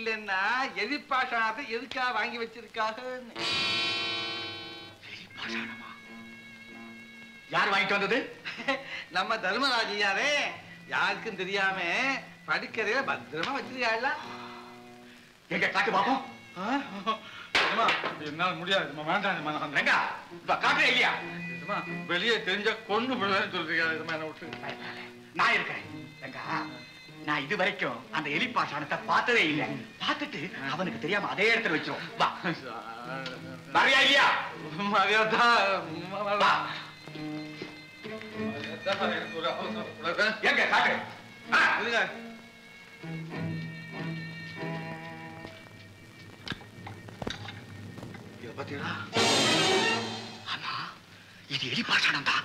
இல்லைன்னா எதிர்பாஷானத்தை எதுக்காக வாங்கி வச்சிருக்காங்கன்னு யார் வாங்கிட்டு வந்தது நம்ம தர்மராஜியாரே யாருக்கும் தெரியாம படுக்கறையில பத்திரமா வச்சிருக்காள் எங்க காட்டு பாப்போம் என்னால முடியாது வேண்டாம் ரெங்கா இப்ப காட்டுறே இல்லையா வெளியே தெரிஞ்ச கொண்டு போடுவேன்னு சொல்றீங்க என்ன விட்டு நான் இருக்கேன் ரெங்கா நான் இது வரைக்கும் அந்த எலி பாஷாணத்தை பார்த்ததே இல்லை பார்த்துட்டு அவனுக்கு தெரியாம அதே இடத்துல வச்சிரும் வா வரையா இல்லையா மரியாதா வா எங்க காட்டு ஆ, இத பாத்தீங்களா ஆமா இது எலி பாஷாணம் தான்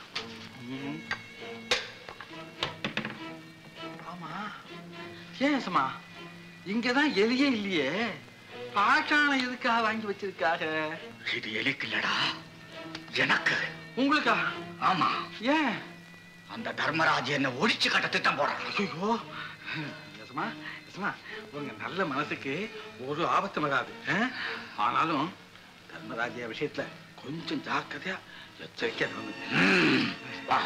ஆமா ஏன் சும்மா இங்கதான் எலியே இல்லையே பாஷாணம் எதுக்காக வாங்கி வச்சிருக்காக இது எலிக்கு இல்லடா எனக்கு உங்களுக்கா ஆமா ஏன் அந்த தர்மராஜ் என்ன ஒழிச்சு கட்ட திட்டம் போறான் ஐயோ யசமா யசமா உங்க நல்ல மனசுக்கு ஒரு ஆபத்து வராது ஆ? ஆனாலும் தர்மராஜ்ய விஷயத்துல கொஞ்சம் ஜாக்கிரதையா எச்சரிக்கையா நடந்துங்க. ம், வா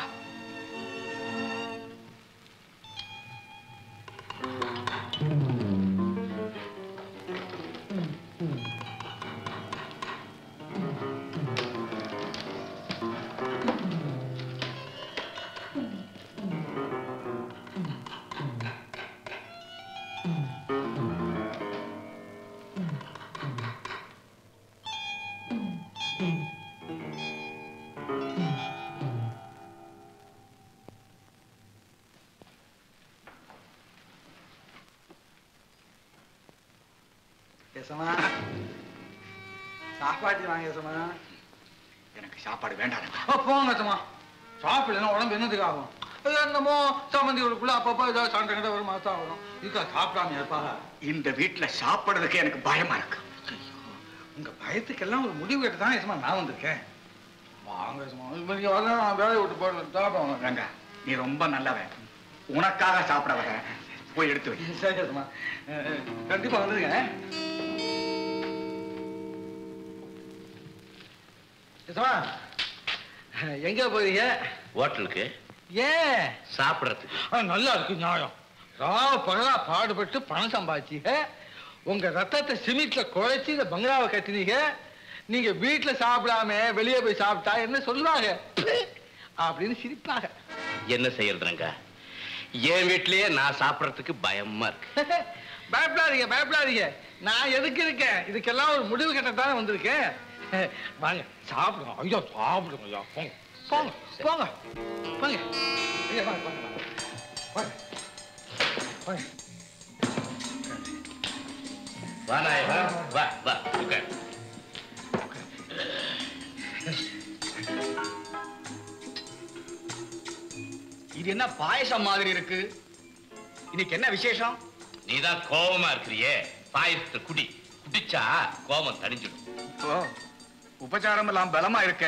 யசமா சாப்பாட்டு வாங்க யசமா எனக்கு சாப்பாடு வேண்டாம் ஆ, போங்க யசமா சாப்பிடலாம் உடம்பு என்னதுக்கு ஆகும் அது என்னமோ சம்மந்திகளுக்குள்ள அப்பப்போ ஏதாவது சண்டை கிட்ட ஒரு மாசம் வரும் இதுக்கா சாப்பிடாம இருப்பாங்க இந்த வீட்டுல சாப்பிடுறதுக்கு எனக்கு பயமா இருக்கு உங்க பயத்துக்கெல்லாம் ஒரு முடிவு கேட்டு தான் யசமா நான் வந்திருக்கேன் வாங்க யசமா இப்ப நீங்க வரல நான் வேலையை விட்டு போயிடுவேன் சாப்பிடுவாங்க ரங்கா நீ ரொம்ப நல்லவன் உனக்காக சாப்பிட வரேன் போய் எடுத்து வை சரி யசமா அஹ், அஹ், கண்டிப்பா வந்துருங்க யசமா எங்க போறீங்க ஹோட்டலுக்கு ஏன் சாப்பிடறதுக்கு ஆ, நல்லா இருக்கு நியாயம் ராவ பகலா பாடுபட்டு பணம் சம்பாதிச்சீங்க உங்க ரத்தத்தை சிமெண்ட்ல குழைச்சி இந்த பங்களாவை கட்டினீங்க நீங்க வீட்டுல சாப்பிடாம வெளியே போய் சாப்பிட்டா என்ன சொல்லுவாங்க அப்படின்னு சிரிப்பாங்க என்ன செய்யறதுங்க என் வீட்லயே நான் சாப்பிடறதுக்கு பயமா இருக்கு பயப்படாதீங்க பயப்படாதீங்க நான் எதுக்கு இருக்கேன் இதுக்கெல்லாம் ஒரு முடிவு கட்டத்தானே வந்திருக்கேன் வாங்க சாப்பிடுங்க ஐயோ சாப்பிடுங்க ஐயா போங்க போங்க போங்க போங்க ஐயா வாங்க வாங்க வாங்க வாங்க வா நாய் வா வா வா உட்கார் இது என்ன பாயசம் மாதிரி இருக்கு இன்னைக்கு என்ன விசேஷம் நீதான் கோபமா இருக்கிறியே பாயசத்தை குடி குடிச்சா கோபம் தணிஞ்சிடும் ஓ உபச்சாரம் எல்லாம் பலமா இருக்க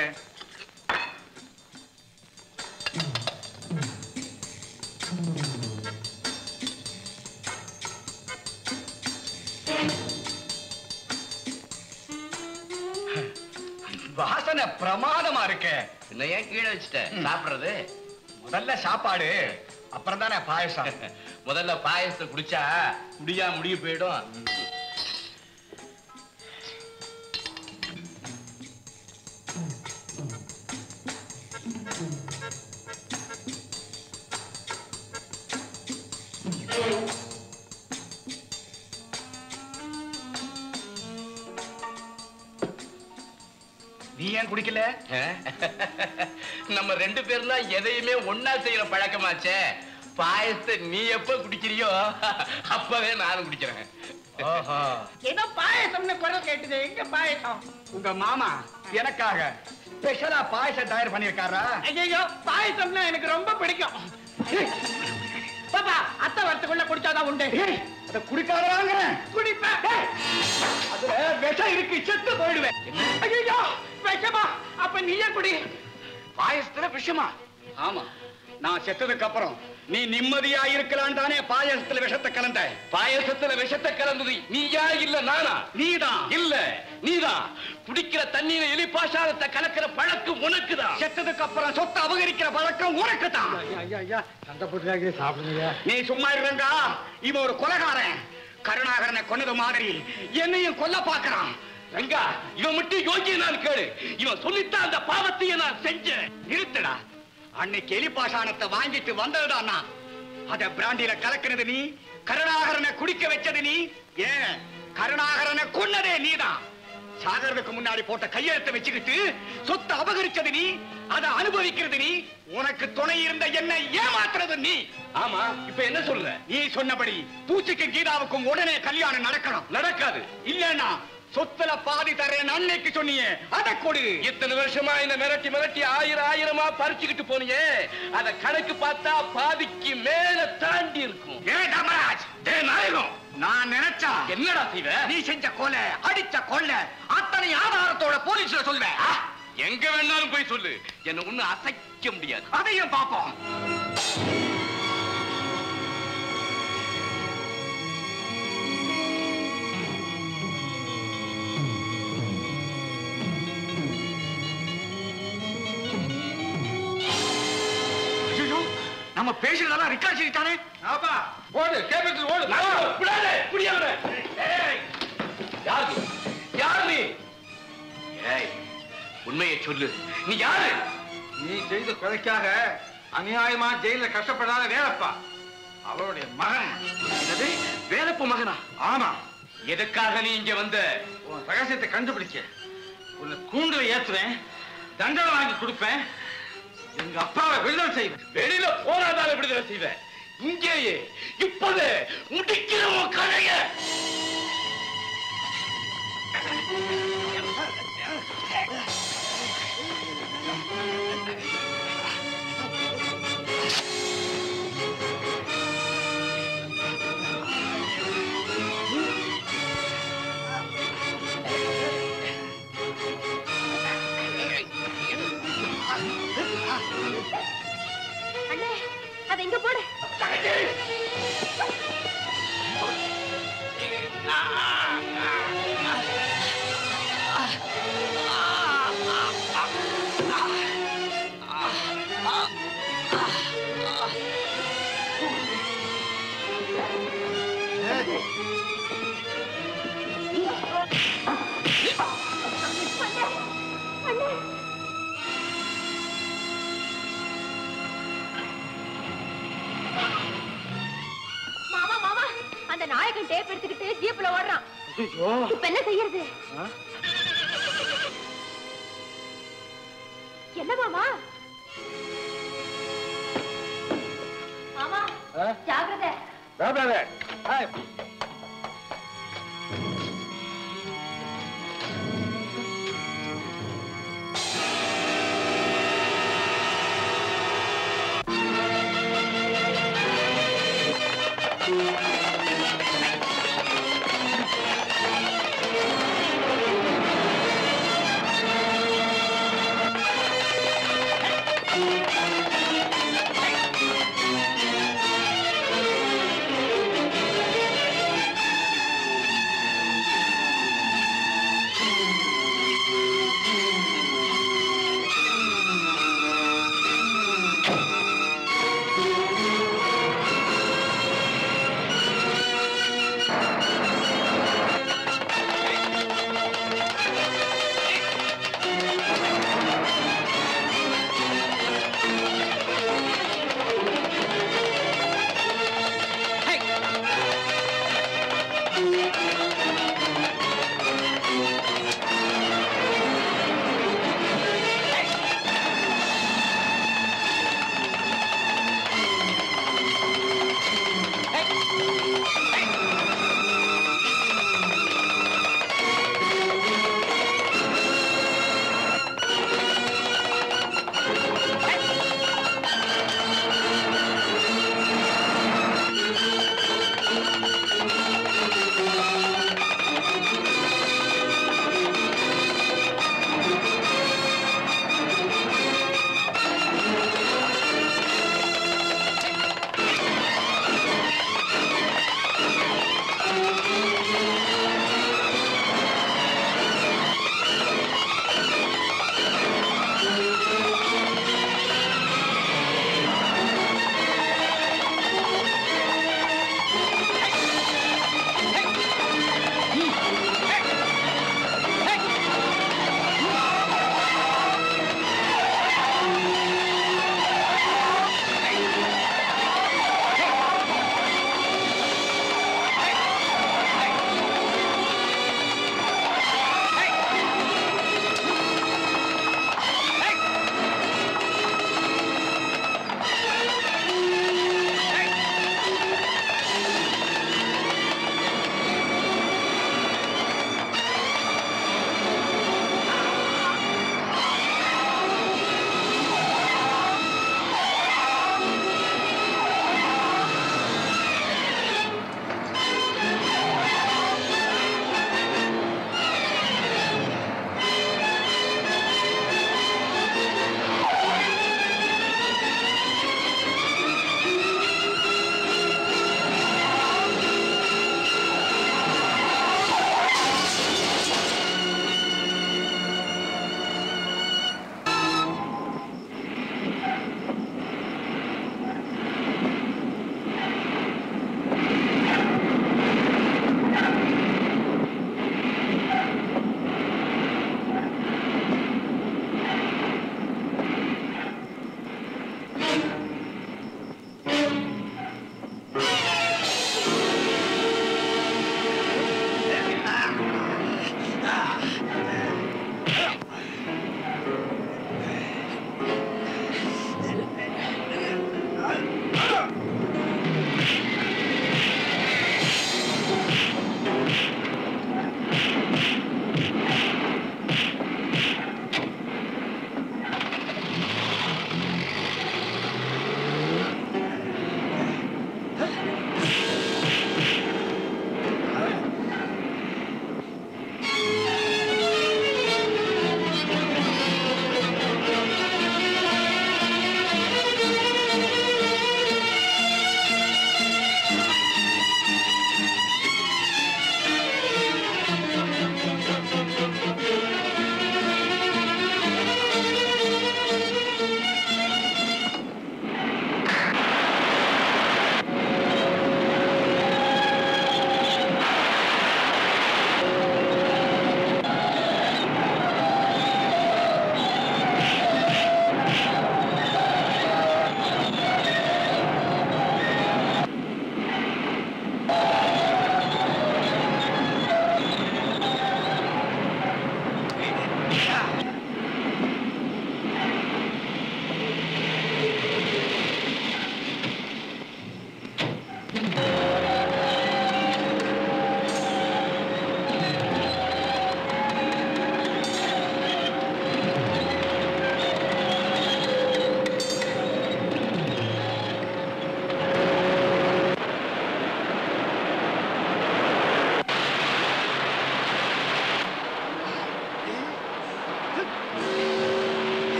வாசனை பிரமாதமா இருக்கே என்ன ஏன் கீழே வச்சுட்ட சாப்பிடுறது முதல்ல சாப்பாடு அப்புறம் தானே பாயசம் முதல்ல பாயசத்தை குடிச்சா முடியா முடிய போயிடும் நீ ஏன் குடிக்கல நம்ம ரெண்டு பேரும் தான் எதையுமே ஒன்னா செய்யற பழக்கமாச்சே பாயசத்தை நீ எப்ப குடிக்கிறியோ அப்பவே நானும் குடிக்கிறேன் ஓஹோ ஏதோ பாயசம்னு குரல் கேட்டுது எங்க பாயசம் உங்க மாமா எனக்காக ஸ்பெஷலா பாயசம் தயார் பண்ணிருக்காரா ஐயோ பாயசம்னா எனக்கு ரொம்ப பிடிக்கும் பாப்பா அத்தை வரத்துக்குள்ள குடிச்சாதான் உண்டு அத குடிக்காதாங்கிறேன் குடிப்பேன் அதுல விஷம் இருக்கு செத்து போயிடுவேன் ஐயோ விஷமா அப்ப நீயே குடி பாயசத்துல விஷமா ஆமா நான் செத்ததுக்கு அப்புறம் நீ நிம்மதியா இருக்கலாம் தானே பாயசத்துல விஷத்தை கலந்த பாயசத்துல விஷத்தை கலந்தது நீயா இல்ல நானா நீதான் இல்ல நீதான் குடிக்கிற தண்ணீரை எலி பாஷாரத்தை கலக்கிற பழக்கம் உனக்குதான் செத்ததுக்கு அப்புறம் சொத்தை அபகரிக்கிற பழக்கம் உனக்கு தான் ஐயா ஐயா ஐயா சண்டை போட்டுக்காக சாப்பிடுங்க நீ சும்மா இருங்க இவன் ஒரு கொலகாரன் கருணாகரனை கொன்னது மாதிரி என்னையும் கொல்ல பாக்குறான் ரங்கா இவன் மட்டும் யோகிய நான் கேளு இவன் சொல்லித்தான் அந்த பாவத்தையே நான் செஞ்சேன் நிறுத்துடா அன்னைக்கு எலிபாஷானத்தை வாங்கிட்டு வந்ததுதான் நான் அத பிராண்டில கலக்குனது நீ கருணாகரனை குடிக்க வச்சது நீ ஏன் கருணாகரனை கொன்னதே நீதான் சாகறதுக்கு முன்னாடி போட்ட கையெழுத்தை வச்சுக்கிட்டு சொத்தை அபகரிச்சது நீ அதை அனுபவிக்கிறது நீ உனக்கு துணை இருந்த என்ன ஏமாத்துறது நீ ஆமா இப்ப என்ன சொல்ற நீ சொன்னபடி பூச்சிக்கும் கீதாவுக்கும் உடனே கல்யாணம் நடக்கணும் நடக்காது இல்லன்னா சொத்துல பாதி தரேன் அன்னைக்கு சொன்னியே அதை கொடு இத்தனை வருஷமா என்ன மிரட்டி மிரட்டி ஆயிரம் ஆயிரமா பறிச்சுக்கிட்டு போனியே அத கணக்கு பார்த்தா பாதிக்கு மேல தாண்டி இருக்கும் ஏ தமராஜ் டே நாயகம் நான் நினைச்சா என்னடா செய்வ நீ செஞ்ச கொலை அடிச்ச கொலை அத்தனை ஆதாரத்தோட போலீஸ்ல சொல்வேன் ஆ, எங்க வேணாலும் போய் சொல்லு என்ன ஒண்ணு அசைக்க முடியாது அதையும் பாப்போம் ஐயோ, நம்ம பேசுறதெல்லாம் ரெக்கார்ட் செய்தானே ஆப்பா ஓடு கேபிட்டல் ஓடு நாயகம், விடாதே, குடியவனே. ஏய், யார் நீ? யார் நீ ஏய், உண்மையை சொல்லு நீ யாரு நீ செய்த கொலைக்காக அநியாயமா ஜெயில கஷ்டப்படாத வேலப்பா அவளுடைய மகன் என்னது வேலப்ப மகனா ஆமா எதுக்காக நீ இங்க வந்த உன் ரகசியத்தை கண்டுபிடிக்க உன்னை கூண்டுல ஏத்துவேன் தண்டனை வாங்கி கொடுப்பேன் எங்க அப்பாவை விடுதலை செய்வேன் வெளியில போராதால விடுதலை செய்வேன் இங்கேயே இப்போது முடிக்கிற உன் கதைய அண்ணே அதை இங்க போடு அண்ணே அண்ணே மாமா மாமா அந்த நாயகன் டேப் எடுத்துக்கிட்டு ஜீப்ல ஓடுறான் ஐயோ இப்ப என்ன செய்யறது ஆ? என்ன மாமா மாமா ஆ? ஜாகிரதை பயப்படாத ஹாய். அண்ணே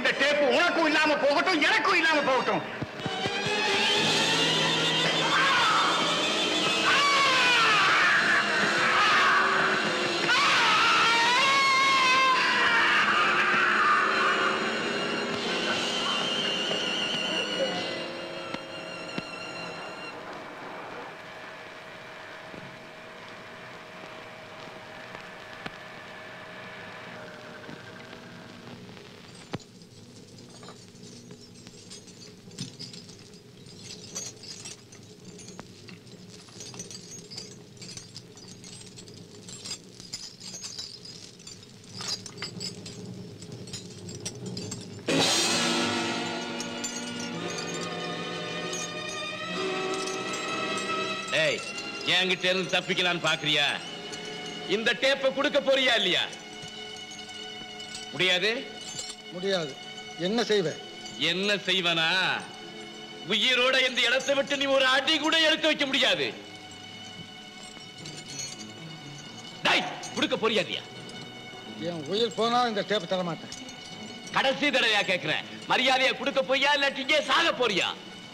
இந்த டேப்பு உனக்கும் இல்லாம போகட்டும் எனக்கும் இல்லாம போகட்டும் ஏய் என்கிட்ட இருந்து தப்பிக்கலான்னு பாக்குறியா இந்த டேப்பை கொடுக்க போறியா இல்லையா முடியாது முடியாது என்ன செய்வேன் என்ன செய்வனா உயிரோட இந்த இடத்தை விட்டு நீ ஒரு அடி கூட எடுத்து வைக்க முடியாது டேய் கொடுக்க போறியா இல்லையா என் உயிர் போனாலும் இந்த டேப் தர மாட்டேன் கடைசி தடவையா கேக்குறேன் மரியாதையா கொடுக்க போறியா இல்லாட்டி இங்கே சாக போறியா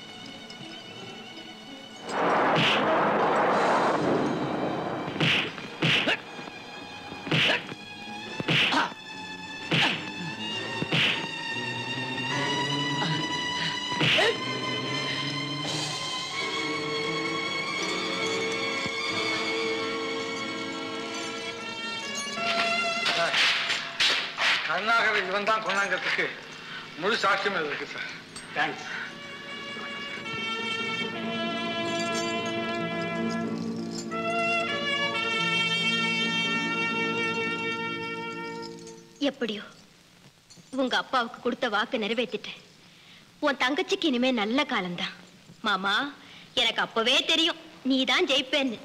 கருணாகர் இவன் தான் கொண்டாங்கிறதுக்கு முழு சாட்சியம் இருக்கு சார் தேங்க்ஸ் எப்படியோ உங்க அப்பாவுக்கு கொடுத்த வாக்கு நிறைவேத்திட்டேன் உன் தங்கச்சிக்கு இனிமே நல்ல காலம்தான் மாமா எனக்கு அப்பவே தெரியும் நீதான் ஜெயிப்பேன்னு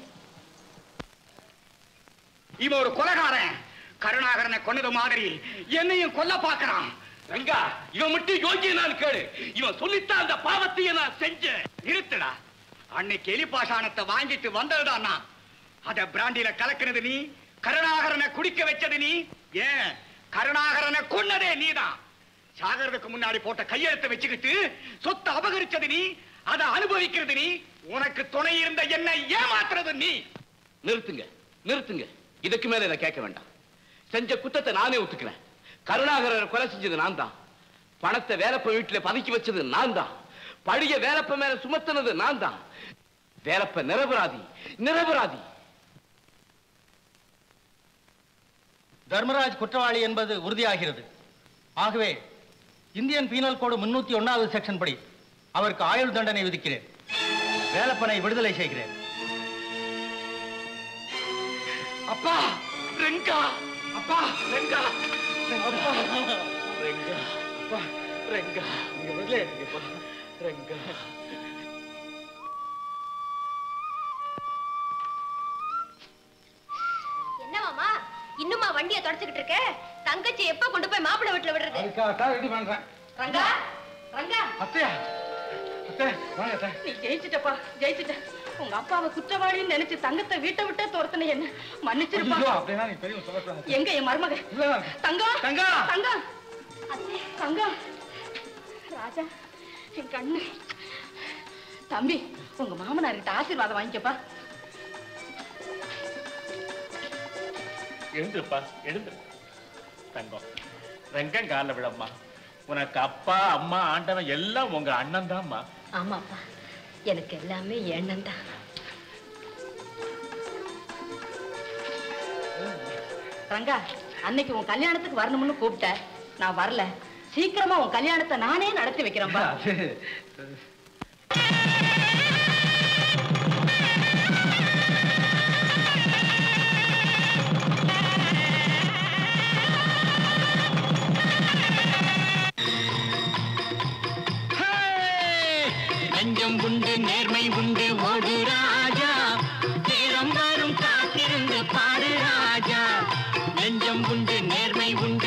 இவன் ஒரு கொலைகாரன் கருணாகரனை கொன்னது மாதிரி என்னையும் கொல்ல பார்க்கறான் ரங்கா இவன் மட்டும் யோகிய நான் கேளு இவன் சொல்லித்தான் அந்த பாவத்தையே நான் செஞ்சேன் நிறுத்துடா அன்னைக்கு எலிபாஷானத்தை வாங்கிட்டு வந்ததுதான் நான் அத பிராண்டில கலக்குனது நீ கருணாகரனை குடிக்க வச்சது நீ ஏன் கருணாகரனை கொன்னதே நீதான் சாகறதுக்கு முன்னாடி போட்ட கையெழுத்தை வச்சுக்கிட்டு சொத்தை அபகரிச்சது நீ அதை அனுபவிக்கிறது நீ உனக்கு துணை இருந்த என்ன ஏமாத்துறது நீ நிறுத்துங்க நிறுத்துங்க இதுக்கு மேல இதை கேட்க வேண்டாம் செஞ்ச குத்தத்தை நானே ஒத்துக்கிறேன் கருணாகரனை கொலை செஞ்சது நான் தான் பணத்தை வேலப்ப வீட்டுல பதுக்கி வச்சது நான் தான் பழிய வேலப்ப மேல சுமத்துனது நான் தான் வேலப்ப நிரபராதி நிரபராதி தர்மராஜ் குற்றவாளி என்பது உறுதியாகிறது ஆகவே இந்தியன் பீனல் கோடு முன்னூத்தி ஒன்னாவது செக்ஷன் படி அவருக்கு ஆயுள் தண்டனை விதிக்கிறேன் வேலப்பனை விடுதலை செய்கிறேன் அப்பா ரெங்கா அப்பா ரெங்கா அப்பா ரெங்கா அப்பா ரெங்கா நீங்க விடல இருக்கீங்கப்பா ரெங்கா என்ன மாமா இன்னுமா வண்டியை தொடச்சுக்கிட்டு இருக்க தங்கச்சி எப்ப கொண்டு போய் மாப்பிள்ளை வீட்டுல விடுறது அதுக்காகத்தான் ரெடி பண்றேன் ரங்கா ரங்கா அத்தையா அத்தை வாங்க அத்தை நீ ஜெயிச்சிட்டப்பா ஜெயிச்சிட்ட உங்க அப்பாவை குற்றவாளின்னு நினைச்சு தங்கத்தை வீட்டை விட்டே துரத்துன என்ன மன்னிச்சிருப்பா ஐயோ, அப்படின்னா நீ பெரிய சொல்லக்கூடாது எங்க என் மருமக இல்ல தங்கம் தங்கம். தங்கம் தங்கம் ராஜா என் கண்ணு தம்பி உங்க மாமனார்கிட்ட ஆசீர்வாதம் வாங்கிக்கப்பா எழுந்துருப்பா எழுந்து தங்கம் ரெங்கம் கால விழம்மா உனக்கு அப்பா அம்மா ஆண்டவன் எல்லாம் உங்க அண்ணன் தான்மா ஆமாப்பா எனக்கு எல்லாமே எண்ணம் தான் ரங்கா அன்னைக்கு உன் கல்யாணத்துக்கு வரணும்னு கூப்பிட்ட நான் வரல சீக்கிரமா உன் கல்யாணத்தை நானே நடத்தி வைக்கிறேன்பா நெஞ்சம் உண்டு நேர்மை உண்டு ஓடு ராஜா நேரம் வரும் காத்திருந்து பாடு ராஜா நெஞ்சம் உண்டு நேர்மை உண்டு